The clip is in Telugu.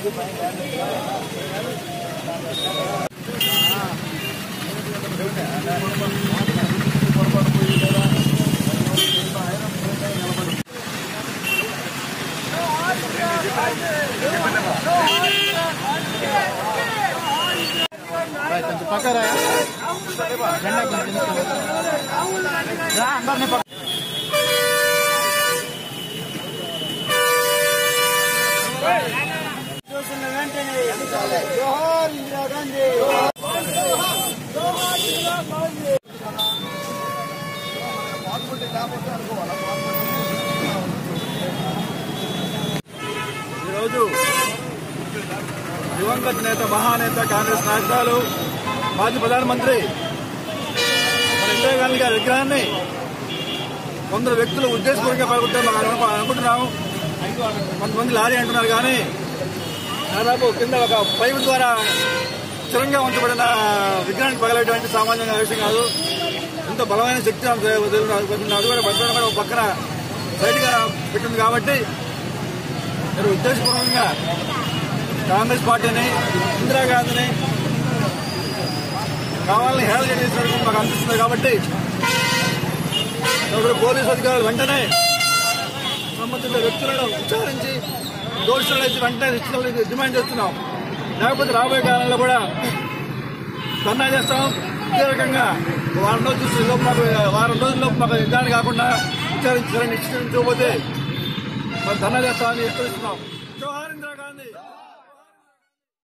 కొంచెం పక్క రా జెండా కొంచెం రా అందరినీ పక్క జోహార్ ఇందిరా గాంధీ ఈరోజు దివంగత నేత మహానేత కాంగ్రెస్ నాయకురాలు మాజీ ప్రధానమంత్రి మన ఇందిరాగాంధీ గారి విగ్రహాన్ని కొందరు వ్యక్తులు ఉద్దేశపూర్వకంగా పలుకుంటే మనం అనుకు- అనుకుంటున్నాం కొంతమంది లారీ అంటున్నారు కానీ దాదాపు కింద ఒక పైపు ద్వారా స్థిరంగా ఉంచబడిన విగ్రహాన్ని పగలేటువంటి సామాన్యంగా విషయం కాదు ఎంతో బలమైన శక్తి నాకు తెలుసు. కొంచెం అది కూడా భద్రత కూడా ఒక పక్కన సైడ్గా పెట్టింది కాబట్టి మీరు ఉద్దేశపూర్వకంగా కాంగ్రెస్ పార్టీని ఇందిరాగాంధీని కావాలని హేళన చేసినట్టు మాకు అనిపిస్తుంది కాబట్టి ఇప్పుడు పోలీసు అధికారులు వెంటనే సంబంధిత వ్యక్తులను విచారించి దోషులను అయితే వెంటనే శిక్షలు డిమాండ్ చేస్తున్నాం లేకపోతే రాబోయే కాలంలో కూడా ధర్నా చేస్తాం ఇదే రకంగా వారం రోజుల లోపు మాకు వారం రోజుల లోపు మాకు నిర్ధారణ కాకుండా విచారించాలని నిశ్చయించకపోతే మరి ధర్నా చేస్తామని హెచ్చరిస్తున్నాం జోహార్ ఇందిరాగాంధీ